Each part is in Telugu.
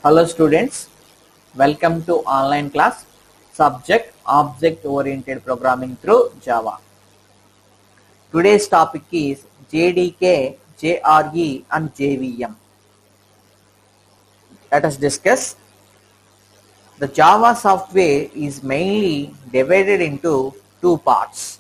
Hello students, welcome to online class subject object oriented programming through Java. Today's topic is JDK, JRE and JVM. Let us discuss. The Java software is mainly divided into two parts.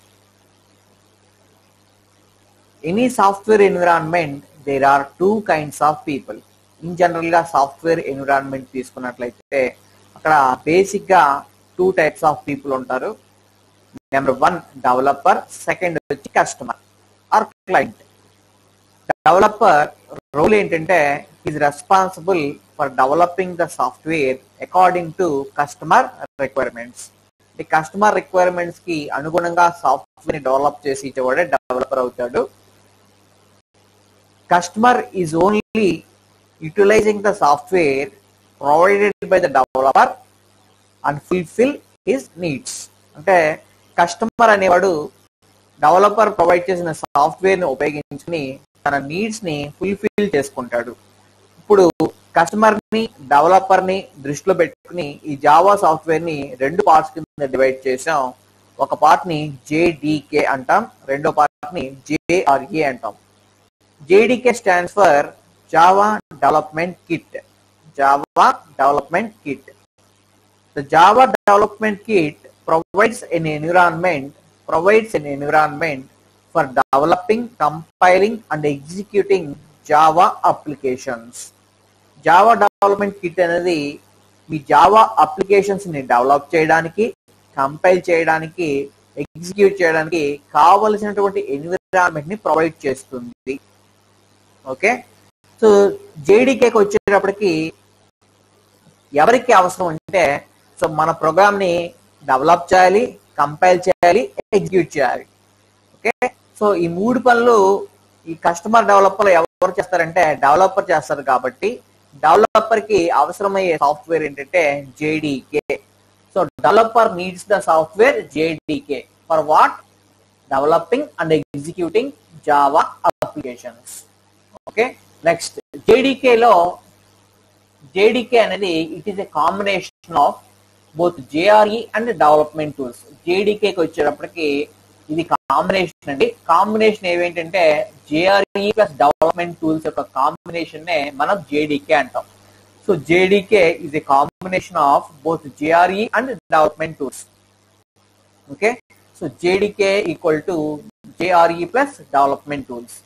Any software environment, there are two kinds of people. In జనరల్గా సాఫ్ట్వేర్ ఎన్విరాన్మెంట్ తీసుకున్నట్లయితే అక్కడ బేసిక్గా టూ టైప్స్ ఆఫ్ పీపుల్ ఉంటారు నెంబర్ వన్ డెవలపర్ సెకండ్ వచ్చి customer or client developer role ఏంటంటే is responsible for developing the software according to customer requirements ఈ కస్టమర్ రిక్వైర్మెంట్స్ కి అనుగుణంగా సాఫ్ట్వేర్ ని డెవలప్ చేసి ఇచ్చేవాడే డెవలపర్ అవుతాడు customer is only utilizing the software provided by the developer and fulfill his needs అంటే కస్టమర్ అనేవాడు డెవలపర్ ప్రొవైడ్ చేసిన సాఫ్ట్వేర్ ని ఉపయోగించుకుని తన నీడ్స్ ని ఫుల్ఫిల్ చేసుకుంటాడు ఇప్పుడు కస్టమర్ ని డెవలపర్ ని దృష్టిలో పెట్టుకుని ఈ జావా సాఫ్ట్వేర్ ని రెండు పార్ట్స్ కింద డివైడ్ చేసాం ఒక పార్ట్ ని జేడికే అంటాం రెండో పార్ట్ ని జేఆర్ఏ అంటాం JDK stands for Java Development Kit. Java Development Kit. The Java Development Kit provides an environment provides an environment for developing, compiling, and executing Java applications. Java Development Kit అనేది మీ జావా అప్లికేషన్స్ ని డెవలప్ చేయడానికి కంపైల్ చేయడానికి ఎగ్జిక్యూట్ చేయడానికి కావలసినటువంటి ఎన్విరాన్మెంట్ ని ప్రొవైడ్ చేస్తుంది ఓకే సో జేడీకేకి వచ్చేటప్పటికి ఎవరికి అవసరం అంటే సో మన ప్రోగ్రామ్ ని డెవలప్ చేయాలి కంపైల్ చేయాలి ఎగ్జిక్యూట్ చేయాలి ఓకే సో ఈ మూడు పనులు ఈ కస్టమర్ డెవలపర్ ఎవరు చేస్తారంటే డెవలపర్ చేస్తారు కాబట్టి డెవలపర్ కి అవసరమయ్యే సాఫ్ట్వేర్ ఏంటంటే JDK so developer needs the software JDK for what developing and executing Java applications okay next జేడికేలో జేడికే అనేది it is a combination of both JRE and development tools జేడికేకి వచ్చేటప్పటికి ఇది కాంబినేషన్ అండి కాంబినేషన్ ఏవేంటంటే జేఆర్ఈ ప్లస్ డెవలప్మెంట్ టూల్స్ యొక్క కాంబినేషన్ నే మనం జేడికే అంటాం so JDK is a combination of both JRE and development tools okay so JDK equal to JRE plus development tools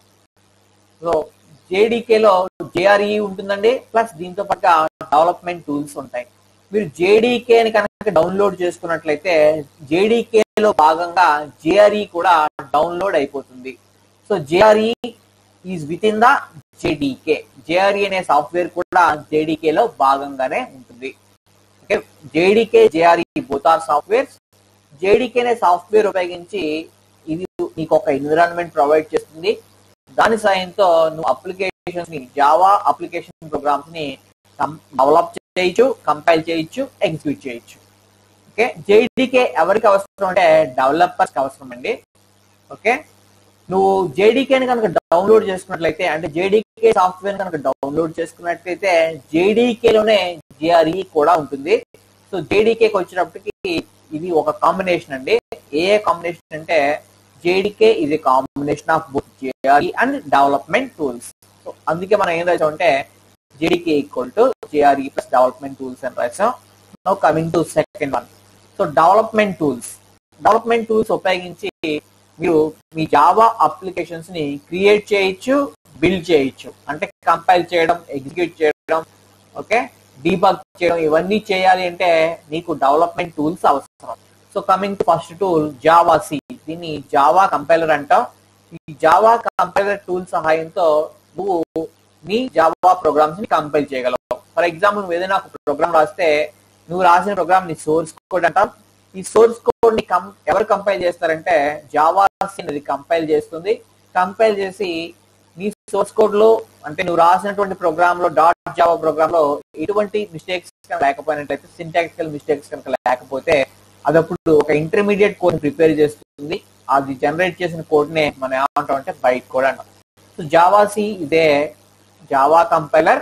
so జేడీకేలో జేఆర్ఈ ఉంటుందండి ప్లస్ దీంతో పాటుగా డెవలప్మెంట్ టూల్స్ ఉంటాయి మీరు జేడీకేని కనుక డౌన్లోడ్ చేసుకున్నట్లయితే జేడీకేలో భాగంగా జేఆర్ఈ కూడా డౌన్లోడ్ అయిపోతుంది so JRE is within the JDK JRE అనే సాఫ్ట్వేర్ కూడా జేడీకేలో భాగంగానే ఉంటుంది okay JDK JRE both are softwares JDK అనే సాఫ్ట్వేర్ ఉపయోగించి ఇది నీకు ఒక ఎన్విరాన్మెంట్ ప్రొవైడ్ చేస్తుంది దాని సాయంతో నువ్వు అప్లికేషన్స్ ని జావా అప్లికేషన్ ప్రోగ్రామ్స్ ని డెవలప్ చేయొచ్చు కంపైల్ చేయొచ్చు ఎగ్జిక్యూట్ చేయొచ్చు ఓకే జేడీకే ఎవరికి అవసరం అంటే డెవలపర్స్ అవసరం అండి ఓకే నువ్వు జేడీకేని కనుక డౌన్లోడ్ చేసుకున్నట్లయితే అంటే జేడీకే సాఫ్ట్వేర్ కనుక డౌన్లోడ్ చేసుకున్నట్లయితే జేడీకేలోనే జిఆర్ఈ కూడా ఉంటుంది సో జేడీకేకి వచ్చినప్పటికి ఇది ఒక కాంబినేషన్ అండి ఏ కాంబినేషన్ అంటే జేడీకే ఇది combination of both JRE and development tools so అందుకే మనం ఏం రాసామంటే JDK equal to JRE plus development tools అని రాసాం now coming to second one so development tools development tools ఉపయోగించి మీరు మీ జావా అప్లికేషన్స్ ని క్రియేట్ చేయొచ్చు బిల్డ్ చేయొచ్చు అంటే కంపైల్ చేయడం ఎగ్జిక్యూట్ చేయడం ఓకే డీబగ్ చేయడం ఇవన్నీ చేయాలి అంటే నీకు డెవలప్మెంట్ టూల్స్ అవసరం so coming to first tool javac దీన్ని జావా కంపైలర్ అంటాం ఈ జావా కంపైలర్ టూల్ సహాయంతో నువ్వు నీ జావా ప్రోగ్రామ్స్ ని కంపైల్ చేయగలవు ఫర్ ఎగ్జాంపుల్ నువ్వు ఏదైనా ఒక ప్రోగ్రామ్ రాస్తే నువ్వు రాసిన ప్రోగ్రామ్ ని సోర్స్ కోడ్ అంటాం ఈ సోర్స్ కోడ్ ని కం ఎవరు కంపైల్ చేస్తారంటే జావా అనేది కంపైల్ చేస్తుంది కంపైల్ చేసి నీ సోర్స్ కోడ్ లో అంటే నువ్వు రాసినటువంటి ప్రోగ్రామ్ లో డాట్ జావా ప్రోగ్రామ్ లో ఎటువంటి మిస్టేక్స్ లేకపోయినట్లయితే సింటాక్టికల్ మిస్టేక్స్ కనుక లేకపోతే అదప్పుడు ఒక ఇంటర్మీడియట్ కోడ్ ప్రిపేర్ చేస్తుంది అది జనరేట్ చేసిన కోడ్ నే మనం ఏమంటాం అంటే బైట్ కోడ్ అంటాం సో జావా సి ఇదే Java compiler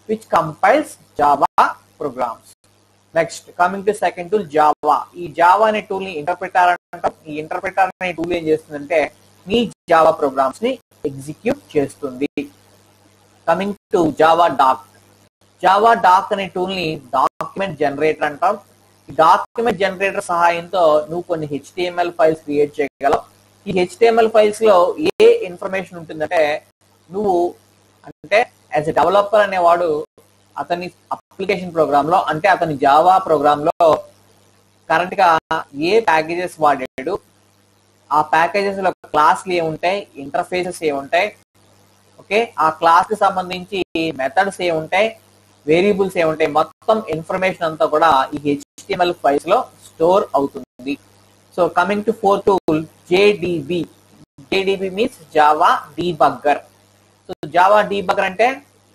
which compiles Java programs next coming to second tool Java ఈ జావా అనే టూల్ ని ఇంటర్ప్రిటర్ అంటాం ఈ ఇంటర్ప్రిటర్ అనే టూల్ ఏం చేస్తుందంటే మీ జావా ప్రోగ్రామ్స్ ని ఎగ్జిక్యూట్ చేస్తుంది coming to Java doc Java doc అనే టూల్ ని డాక్యుమెంట్ జనరేటర్ అంటాం ఈ డాక్యుమెంట్ జనరేటర్ సహాయంతో నువ్వు కొన్ని హెచ్టిఎంఎల్ ఫైల్స్ క్రియేట్ చేయగలవు ఈ హెచ్టిఎంఎల్ ఫైల్స్ లో ఏ ఇన్ఫర్మేషన్ ఉంటుందంటే నువ్వు అంటే యాజ్ ఎ డెవలపర్ అనేవాడు అతని అప్లికేషన్ ప్రోగ్రామ్ లో అంటే అతని జావా ప్రోగ్రామ్ లో కరెంట్ గా ఏ ప్యాకేజెస్ వాడాడు ఆ ప్యాకేజెస్ లో క్లాస్లు ఏముంటాయి ఇంటర్ఫేసెస్ ఏముంటాయి ఓకే ఆ క్లాస్ కి సంబంధించి మెథడ్స్ ఏముంటాయి వేరియబుల్స్ ఏముంటాయి మొత్తం ఇన్ఫర్మేషన్ అంతా కూడా ఈ హెచ్టిఎంఎల్ ఫైల్స్ లో స్టోర్ అవుతుంది so coming to four tool JDB JDB means Java debugger so Java debugger అంటే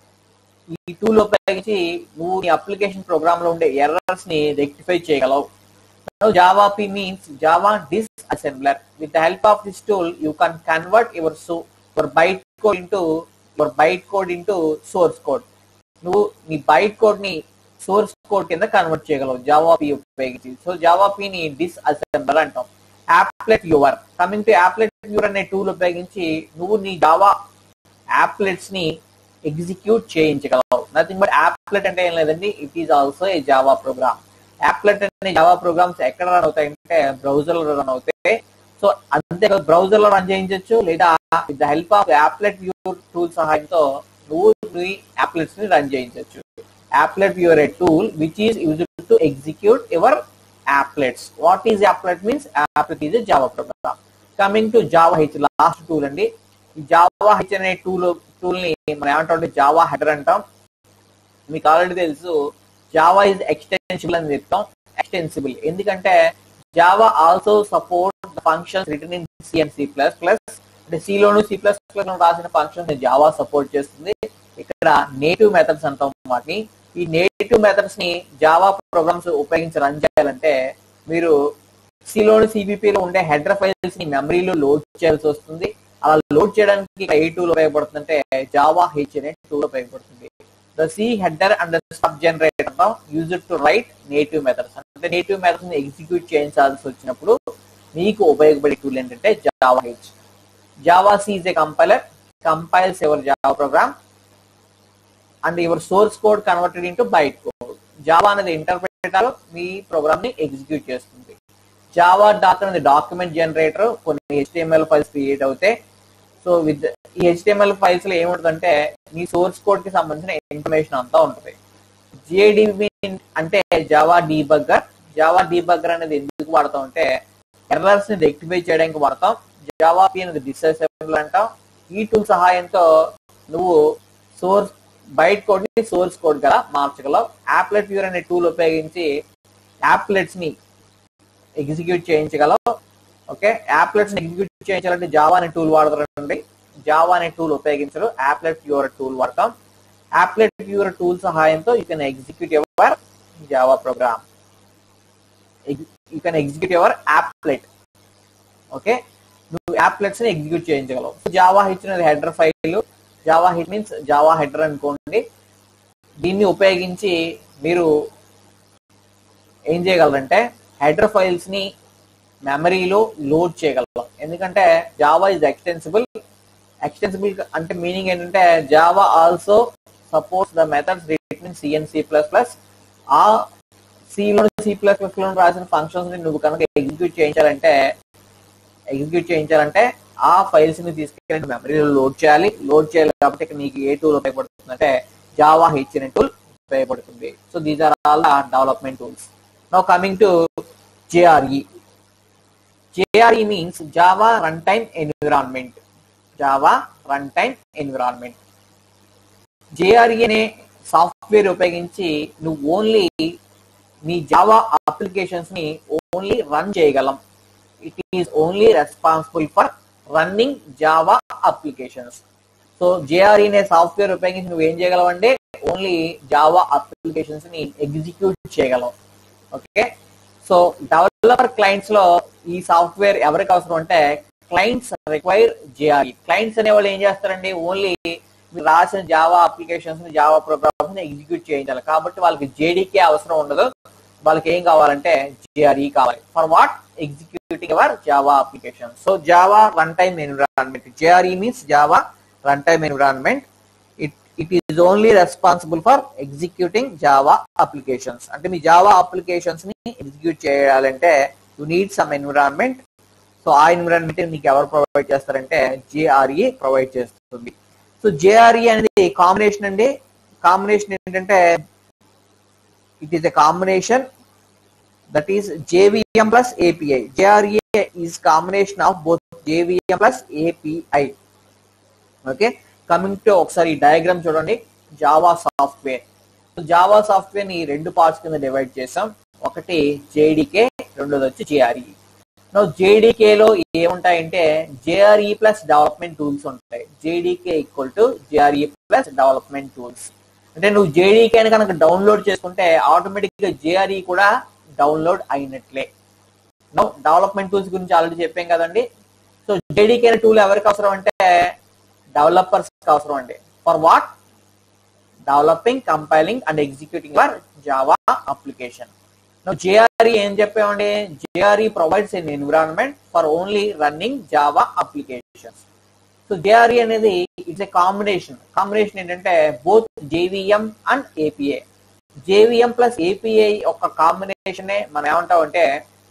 ఈ టూల్ ఉపయోగించి నువ్వు నీ అప్లికేషన్ ప్రోగ్రామ్ లో ఉండే ఎర్రర్స్ ని రెక్టిఫై చేయగలవు Java P means Java disassembler with the help of this tool you can convert your so your byte code into your byte code into source code నువ్వు నీ బైట్ కోడ్ ని సోర్స్ కోడ్ కింద కన్వర్ట్ చేయగలవు జావా పి ఉపయోగించి సో జావా పి ని డిస్ అసెంబ్లర్ అంటాం applet viewer coming to applet viewer అనే టూల్ ఉపయోగించి నువ్వు నీ జావా యాప్లెట్స్ ని ఎగ్జిక్యూట్ చేయించగలవు నథింగ్ బట్ యాప్లెట్ అంటే ఏం లేదండి it is also a Java program applet అనే జావా ప్రోగ్రామ్స్ ఎక్కడ రన్ అవుతాయి అంటే బ్రౌజర్ లో రన్ అవుతాయి సో అంతే బ్రౌజర్ లో రన్ చేయించవచ్చు లేదా with the help of applet viewer tool సహాయంతో నువ్వు నీ యాప్లెట్స్ ని రన్ చేయించవచ్చు applet viewer a tool which is use to execute your applets what is applet means applet is a java program coming to java h last tool అండి ఈ జావా హెచ్ అనే టూల్ టూల్ ని మనం ఏమంటాం జావా హెడర్ అంటాం మీకు ఆల్రెడీ తెలుసు జావా ఇస్ ఎక్స్టెన్సిబుల్ అని చెప్తాం ఎక్స్టెన్సిబుల్ ఎందుకంటే Java also support functions written in C and C plus plus అంటే C లోను సి ప్లస్ ప్లస్ రాసిన ఫంక్షన్స్ జావా సపోర్ట్ చేస్తుంది ఇక్కడ నేటివ్ మెథడ్స్ అంటాం వాటిని ఈ నేటివ్ మెథడ్స్ ని జావా ప్రోగ్రామ్స్ ఉపయోగించి రన్ చేయాలంటే మీరు సిలోని సిబిపిలో ఉండే హెడర్ ఫైల్స్ ని మెమరీలో లోడ్ చేయాల్సి వస్తుంది అలా లోడ్ చేయడానికి ఏ టూల్ ఉపయోగపడుతుందంటే జావా హెచ్ అనే టూల్ ఉపయోగపడుతుంది the C header and stub generator use to write native methods అంటే నేటివ్ మెథడ్స్ ని ఎగ్జిక్యూట్ చేయించాల్సి వచ్చినప్పుడు మీకు ఉపయోగపడే టూల్ ఏంటంటే Java H Java C is a compiler compiles ever Java program and your source code converted into byte code Java అనేది ఇంటర్ప్రిటర్ మీ ప్రోగ్రామ్ ని ఎగ్జిక్యూట్ చేస్తుంది జావా డాక్ అనేది డాక్యుమెంట్ జనరేటర్ కొన్ని హెచ్టిఎంఎల్ ఫైల్స్ క్రియేట్ అవుతాయి సో విత్ ఈ హెచ్టిఎంఎల్ ఫైల్స్ లో ఏముంటుందంటే మీ సోర్స్ కోడ్ కి సంబంధించిన ఇన్ఫర్మేషన్ అంతా ఉంటుంది జిఏడిబి అంటే జావా డీబగ్గర్ జావా డీబగ్గర్ అనేది ఎందుకు వాడతాం అంటే ఎర్రర్స్ ని రెక్టిఫై చేయడానికి వాడతాం జావా పి అనేది డిస్అసెంబుల్ అంటాం ఈ టూల్ సహాయంతో నువ్వు సోర్స్ బైట్ కోడ్ ని సోర్స్ కోడ్ గా మార్చగలవు యాప్లెట్ వ్యూర్ అనే టూల్ ఉపయోగించి యాప్లెట్స్ ని ఎగ్జిక్యూట్ చేయించగలవు ఓకే యాప్లెట్స్ ని ఎగ్జిక్యూట్ చేయించాలంటే జావా అనే టూల్ వాడతారండి జావా అనే టూల్ ఉపయోగించరు యాప్లెట్ వ్యూర్ టూల్ వాడతాం యాప్లెట్ వ్యూర్ టూల్ సహాయంతో you can execute your Java program you can execute your applet okay నువ్వు యాప్లెట్స్ ని ఎగ్జిక్యూట్ చేయించగలవు జావా ఇచ్చిన header file Java hit means Java header అనుకోండి దీన్ని ఉపయోగించి మీరు ఏం చేయగలరంటే హెడర్ ఫైల్స్ ని మెమరీలో లోడ్ చేయగలం ఎందుకంటే జావా ఇస్ ఎక్స్టెన్సిబుల్ ఎక్స్టెన్సిబుల్ అంటే మీనింగ్ ఏంటంటే Java also supports the methods written C and C plus plus ఆ సిలో సి ప్లస్ ప్లస్ లో రాసిన ఫంక్షన్స్ ని నువ్వు కనుక ఎగ్జిక్యూట్ చేయించాలంటే ఎగ్జిక్యూట్ చేయించాలంటే ఆ ఫైల్స్ ని తీసుకెళ్ళి మెమరీలో లోడ్ చేయాలి లోడ్ చేయాలి కాబట్టి ఇక్కడ నీకు ఏ టూల్ ఉపయోగపడుతుంది అంటే జావా హెచ్ అనే టూల్ ఉపయోగపడుతుంది so these are all the development tools now coming to JRE JRE means Java run time environment Java run time environment JRE అనే సాఫ్ట్వేర్ ఉపయోగించి నువ్వు ఓన్లీ నీ జావా అప్లికేషన్స్ ని ఓన్లీ రన్ చేయగలం it is only responsible for running Java applications so JRE అనే సాఫ్ట్వేర్ ఉపయోగించి నువ్వు ఏం చేయగలవు అంటే ఓన్లీ జావా అప్లికేషన్స్ ని ఎగ్జిక్యూట్ చేయగలవు ఓకే సో డెవలపర్ క్లయింట్స్ లో ఈ సాఫ్ట్వేర్ ఎవరికి అవసరం అంటే క్లయింట్స్ రిక్వైర్ జేఆర్ఈ క్లయింట్స్ అనే వాళ్ళు ఏం చేస్తారండి ఓన్లీ మీరు రాసిన Java applications Java programs execute చేయించాలి కాబట్టి వాళ్ళకి జేడీకే అవసరం ఉండదు వాళ్ళకి ఏం కావాలంటే జిఆర్ఈ కావాలి for what executing our Java application so Java run time environment JRE means Java run time environment it it is only responsible for executing Java applications అంటే మీ జావా అప్లికేషన్స్ ని ఎగ్జిక్యూట్ చేయాలంటే you need some environment so ఆ ఎన్విరాన్మెంట్ మీకు ఎవరు ప్రొవైడ్ చేస్తారంటే జేఆర్ఈ ప్రొవైడ్ చేస్తుంది సో జేఆర్ఈ అనేది కాంబినేషన్ అండి కాంబినేషన్ ఏంటంటే it is a combination that is JVM plus API JRA is combination of both JVM plus API okay coming to ఒకసారి ఈ డయాగ్రామ్ చూడండి జావా సాఫ్ట్వేర్ జావా సాఫ్ట్వేర్ ని రెండు పార్ట్స్ కింద డివైడ్ చేసాం ఒకటి జేడీకే రెండోది వచ్చి జేఆర్ఈ జేడీకే లో ఏముంటాయంటే జేఆర్ఈ ప్లస్ డెవలప్మెంట్ టూల్స్ ఉంటాయి JDK equal to JRE plus development tools అంటే నువ్వు జేడీకే అని కనుక డౌన్లోడ్ చేసుకుంటే ఆటోమేటిక్ గా జేఆర్ఈ కూడా డౌన్లోడ్ అయినట్లే నో డెవలప్మెంట్ టూల్స్ గురించి ఆల్రెడీ చెప్పాం కదండి సో జేడీకే అనే టూల్ ఎవరికి అవసరం అంటే డెవలపర్స్ అవసరం అండి for what developing compiling and executing for Java application JRE ఏం చెప్పామండి JRE provides an environment for only running Java applications so JRE అనేది ఇట్స్ ఎ కాంబినేషన్ కాంబినేషన్ ఏంటంటే both JVM and APA JVM plus API ఒక కాంబినేషనే మనం ఏమంటామంటే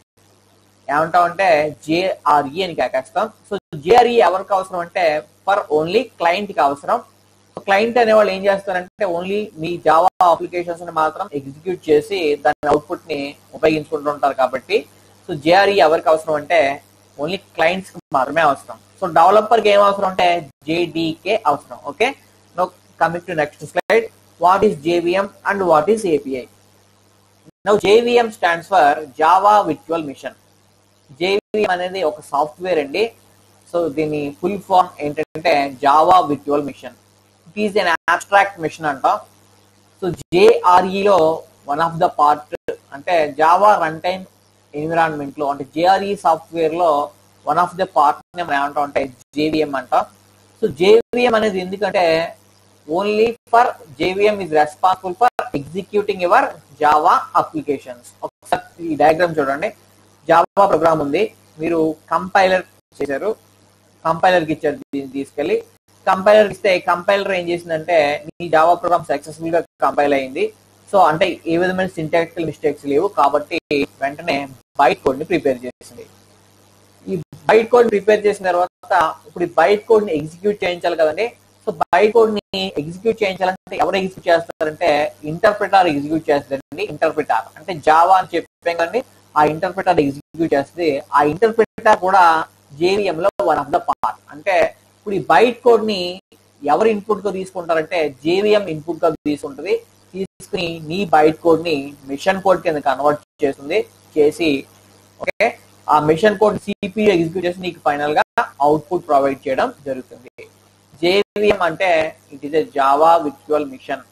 ఏమంటామంటే జేఆర్ఈ అని కాకేస్తాం సో జేఆర్ఈ ఎవరికి అవసరం అంటే ఫర్ ఓన్లీ క్లయింట్ కి అవసరం క్లయింట్ అనేవాళ్ళు ఏం చేస్తారంటే ఓన్లీ మీ జావా అప్లికేషన్స్ ని మాత్రం ఎగ్జిక్యూట్ చేసి దాని అవుట్పుట్ ని ఉపయోగించుకుంటూ ఉంటారు కాబట్టి సో జేఆర్ఈ ఎవరికి అవసరం అంటే ఓన్లీ క్లయింట్స్ కి మాత్రమే అవసరం సో డెవలపర్ కి ఏం అవసరం అంటే జేడీకే అవసరం okay no coming to next slide what is JVM and what is API now JVM stands for Java virtual machine JVM అనేది ఒక సాఫ్ట్వేర్ అండి సో దీని ఫుల్ ఫామ్ ఏంటంటే Java virtual machine it is an abstract machine అంట సో జేఆర్ఈలో వన్ ఆఫ్ ద పార్ట్ అంటే జావా రన్ టైమ్ ఎన్విరాన్మెంట్ లో అంటే జేఆర్ఈ సాఫ్ట్వేర్ లో వన్ ఆఫ్ ద పార్ట్ మనం ఏమంటాం అంటే జేవిఎం అంట సో జేవిఎం అనేది ఎందుకంటే only for JVM is responsible for executing your Java applications ఒకసారి ఈ డయాగ్రామ్ చూడండి జావా ప్రోగ్రామ్ ఉంది మీరు కంపైలర్ చేశారు కంపైలర్ కి ఇచ్చారు దీన్ని తీసుకెళ్లి కంపైలర్ ఇస్తే కంపైలర్ ఏం చేసిందంటే మీ జావా ప్రోగ్రామ్ సక్సెస్ఫుల్ గా కంపైల్ అయింది సో అంటే ఏ విధమైన సింటాక్టికల్ మిస్టేక్స్ లేవు కాబట్టి వెంటనే బైట్ కోడ్ ని ప్రిపేర్ చేసింది ఈ బైట్ కోడ్ ప్రిపేర్ చేసిన తర్వాత ఇప్పుడు ఈ బైట్ కోడ్ ని ఎగ్జిక్యూట్ చేయించాలి కదండి సో బైట్ కోడ్ ని ఎగ్జిక్యూట్ చేయించాలంటే ఎవరు ఎగ్జిక్యూట్ చేస్తారంటే ఇంటర్ప్రిటార్ ఎగ్జిక్యూట్ చేస్తారండి ఇంటర్ప్రిటార్ అంటే జావా అని చెప్పాం కదండి ఆ ఇంటర్ప్రిటార్ ఎగ్జిక్యూట్ చేస్తే ఆ ఇంటర్ప్రిటార్ కూడా జేవిఎం లో వన్ ఆఫ్ ద పార్ట్ అంటే ఇప్పుడు ఈ బైట్ కోడ్ ని ఎవరు ఇన్పుట్ గా తీసుకుంటారంటే జేవిఎం ఇన్పుట్ గా తీసుకుంటుంది తీసుకుని నీ బైట్ కోడ్ ని మిషన్ కోడ్ కింద కన్వర్ట్ చేస్తుంది చేసి ఓకే ఆ మిషన్ కోడ్ సిపియు ఎగ్జిక్యూట్ చేసి నీకు ఫైనల్ గా అవుట్పుట్ ప్రొవైడ్ చేయడం జరుగుతుంది జేవిఎం అంటే it is a Java virtual machine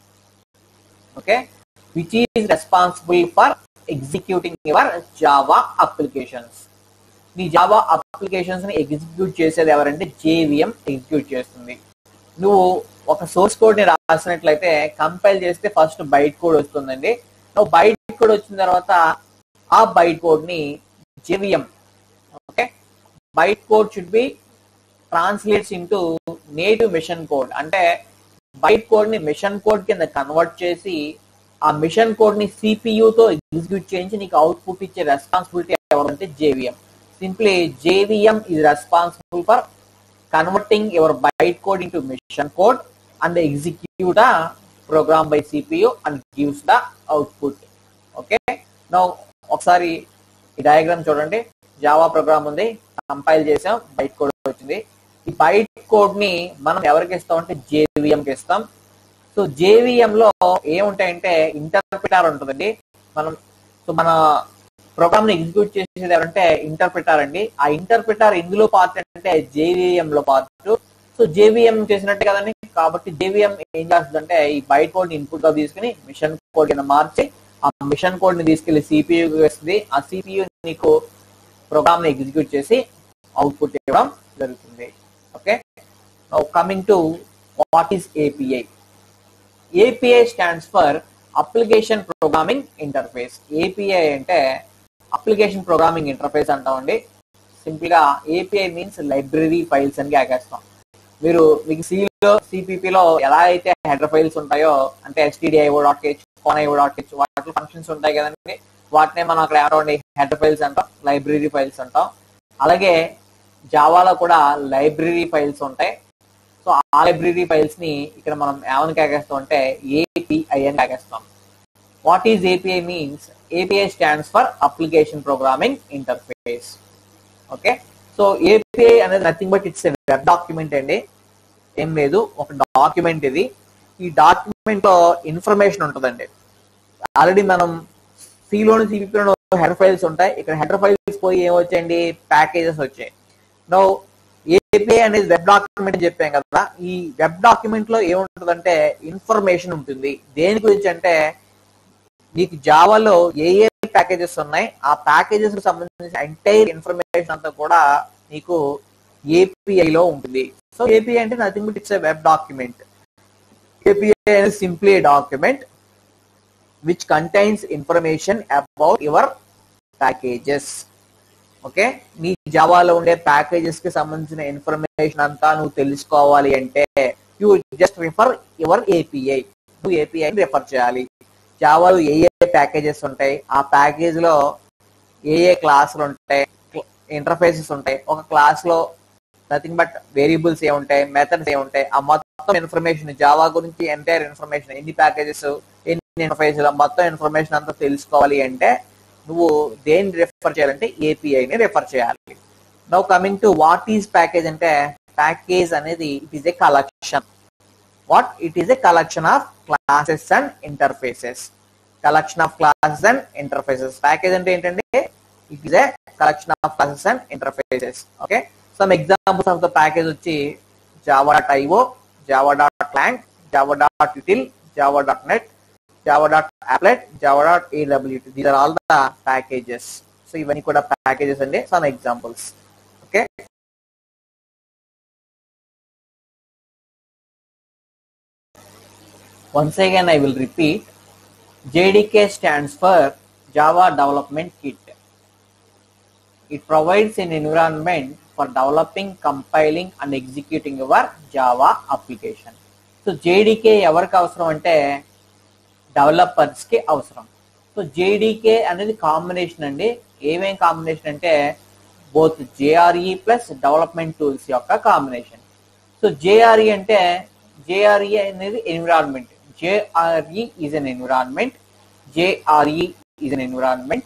okay which is responsible for executing your Java applications మీ జావా అప్లికేషన్స్ ని ఎగ్జిక్యూట్ చేసేది ఎవరంటే జేవిఎం ఎగ్జిక్యూట్ చేస్తుంది నువ్వు ఒక సోర్స్ కోడ్ ని రాసినట్లయితే కంపైల్ చేస్తే ఫస్ట్ బైట్ కోడ్ వస్తుందండి నువ్వు బైట్ కోడ్ వచ్చిన తర్వాత ఆ బైట్ కోడ్ ని JVM okay byte code should be translates into native machine code అంటే బైట్ కోడ్ ని మిషన్ కోడ్ కింద కన్వర్ట్ చేసి ఆ మిషన్ కోడ్ ని CPU తో ఎగ్జిక్యూట్ చేయించి నీకు అవుట్పుట్ ఇచ్చే రెస్పాన్సిబిలిటీ ఎవరంటే JVM simply JVM is responsible for converting your byte code into machine code and execute the programme by CPU and gives the output okay no ఒకసారి ఈ డయాగ్రామ్ చూడండి జావా ప్రోగ్రామ్ ఉంది కంపైల్ చేసాం బైట్ కోడ్ వచ్చింది ఈ బైట్ కోడ్ ని మనం ఎవరికి ఇస్తాం అంటే జేవిఎం కి ఇస్తాం సో జేవిఎం లో ఏముంటాయంటే ఇంటర్ప్రిటార్ ఉంటుందండి మనం సో మన ప్రోగ్రామ్ ని ఎగ్జిక్యూట్ చేసేది ఎవరంటే ఇంటర్ప్రిటార్ అండి ఆ ఇంటర్ప్రిటార్ ఎందులో పార్ట్ అంటే జేవిఎం లో పార్ట్ సో జేవిఎం చేసినట్టే కదండి కాబట్టి జేవిఎం ఏం చేస్తుందంటే ఈ బైట్ కోడ్ ని ఇన్పుట్ గా తీసుకుని మిషన్ కోడ్ కింద మార్చి ఆ మిషన్ కోడ్ ని తీసుకెళ్లి సిపియు వేస్తుంది ఆ సిపియు నీకు ప్రోగ్రామ్ ని ఎగ్జిక్యూట్ చేసి అవుట్పుట్ ఇవ్వడం జరుగుతుంది okay coming to what is API API stands for application programming interface API అంటే అప్లికేషన్ ప్రోగ్రామింగ్ ఇంటర్ఫేస్ అంటామండి సింపుల్ గా ఏపీఐ మీన్స్ లైబ్రరీ ఫైల్స్ అని ఆగేస్తాం మీరు మీకు సిలో సిపిపిలో ఎలా అయితే హెడర్ ఫైల్స్ ఉంటాయో అంటే STDIO dot H conio dot H వాటిలో ఫంక్షన్స్ ఉంటాయి కదండి వాటినే మనం అక్కడ ఏమంటాం హెడర్ ఫైల్స్ అంటాం లైబ్రరీ ఫైల్స్ అంటాం అలాగే జావాలో కూడా లైబ్రరీ ఫైల్స్ ఉంటాయి సో ఆ లైబ్రరీ ఫైల్స్ ని ఇక్కడ మనం ఏమని కాగేస్తాం అంటే ఏపీఐ అని కాగేస్తాం what is API means API stands for application programming interface okay so API అనేది nothing but it's web document అండి ఏం లేదు ఒక డాక్యుమెంట్ ఇది ఈ డాక్యుమెంట్ లో ఇన్ఫర్మేషన్ ఉంటుందండి ఆల్రెడీ మనం సిలోని సిపిపిలో హెడర్ ఫైల్స్ ఉంటాయి ఇక్కడ హెడర్ ఫైల్స్ పోయి ఏమొచ్చాయండి ప్యాకేజెస్ వచ్చాయి నో ఏపీఐ అనేది వెబ్ డాక్యుమెంట్ అని చెప్పాం కదా ఈ వెబ్ డాక్యుమెంట్ లో ఏముంటుందంటే ఇన్ఫర్మేషన్ ఉంటుంది దేని గురించి అంటే నీకు జావాలో ఏ ఏ ప్యాకేజెస్ ఉన్నాయి ఆ ప్యాకేజెస్ కి సంబంధించిన ఎంటైర్ ఇన్ఫర్మేషన్ అంతా కూడా నీకు ఏపీఐ లో ఉంటుంది సో ఏపీఐ అంటే nothing but it's a web document API అనేది simply document which contains information about your packages okay నీ జావాలో ఉండే ప్యాకేజెస్ కి సంబంధించిన ఇన్ఫర్మేషన్ అంతా నువ్వు తెలుసుకోవాలి అంటే you just refer your API నువ్వు ఏపీఐ రిఫర్ చేయాలి జావాలో ఏ ఏ ప్యాకేజెస్ ఉంటాయి ఆ ప్యాకేజ్ లో ఏ ఏ క్లాసులు ఉంటాయి ఇంటర్ఫేసెస్ ఉంటాయి ఒక క్లాస్ లో నథింగ్ బట్ వేరియబుల్స్ ఏ ఉంటాయి మెథడ్స్ ఏ ఉంటాయి ఆ మొత్తం ఇన్ఫర్మేషన్ జావా గురించి ఎంటైర్ ఇన్ఫర్మేషన్ ఎన్ని ప్యాకేజెస్ ఎన్ని ఇంటర్ఫేస్ మొత్తం ఇన్ఫర్మేషన్ అంతా తెలుసుకోవాలి అంటే నువ్వు దేన్ని రిఫర్ చేయాలంటే ఏపీఐని రిఫర్ చేయాలి now coming to what is package అంటే ప్యాకేజ్ అనేది it is a collection what it is a collection of classes and interfaces collection of classes and interfaces package అంటే ఏంటంటే it is a collection of classes and interfaces okay some examples of the package వచ్చి Java dot IO Java dot lang Java dot util Java dot net Java dot applet Java dot AWT these are all the packages so ఇవన్నీ కూడా ప్యాకేజెస్ అండి some examples okay Once again, I will repeat JDK stands for Java Development Kit. It provides an environment for developing, compiling, and executing your Java application. So JDK ఎవరికి అవసరం అంటే డెవలపర్స్ కి అవసరం సో జేడీకే అనేది కాంబినేషన్ అండి ఏమేం కాంబినేషన్ అంటే both JRE plus development tools యొక్క కాంబినేషన్ సో జేఆర్ఈ అంటే జేఆర్ఈ అనేది environment JRE is an environment JRE is an environment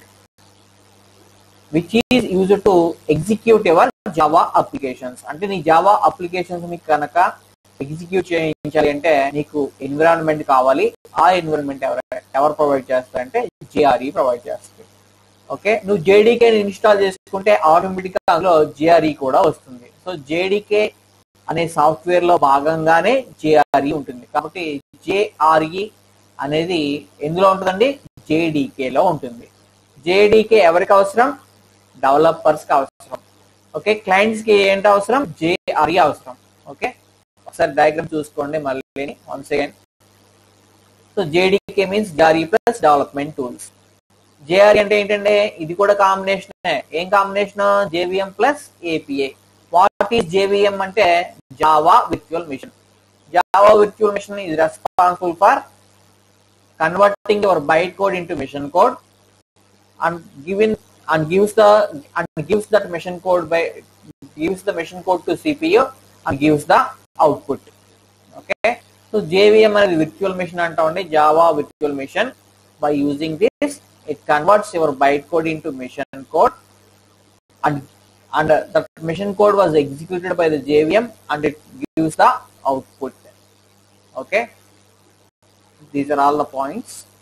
which is use to execute ever Java applications అంటే నీ జావా అప్లికేషన్స్ మీకు కనుక ఎగ్జిక్యూట్ చేయించాలి అంటే నీకు ఎన్విరాన్మెంట్ కావాలి ఆ ఎన్విరాన్మెంట్ ఎవరు ఎవరు ప్రొవైడ్ చేస్తారంటే జేఆర్ఈ ప్రొవైడ్ చేస్తుంది ఓకే నువ్వు జేడీకే ఇన్స్టాల్ చేసుకుంటే ఆటోమేటిక్ గా అందులో జేఆర్ఈ కూడా వస్తుంది సో జేడీకే అనే సాఫ్ట్వేర్ లో భాగంగానే జేఆర్ఈ ఉంటుంది కాబట్టి జేఆర్ఈ అనేది ఎందులో ఉంటుందండి జేడీకే లో ఉంటుంది జేడీకే ఎవరికి అవసరం డెవలపర్స్ కి అవసరం ఓకే క్లయింట్స్ కి ఏంటి అవసరం జేఆర్ఈ అవసరం ఓకే ఒకసారి డయాగ్రామ్ చూసుకోండి మళ్ళీ once again so JDK means JRE plus development tools JRE అంటే ఏంటంటే ఇది కూడా కాంబినేషన్ ఏం combination JVM plus API what is JVM అంటే Java virtual machine Java virtual machine is responsible for converting your byte code into mission code and given and gives the and gives that mission code by gives the mission code to CPU and gives the output. Okay. So JVM అనేది virtual machine అంటామండి Java virtual machine. By using this, it converts your byte code into mission code and and uh, the mission code was executed by the JVM and it gives the output. Okay. These are all the points.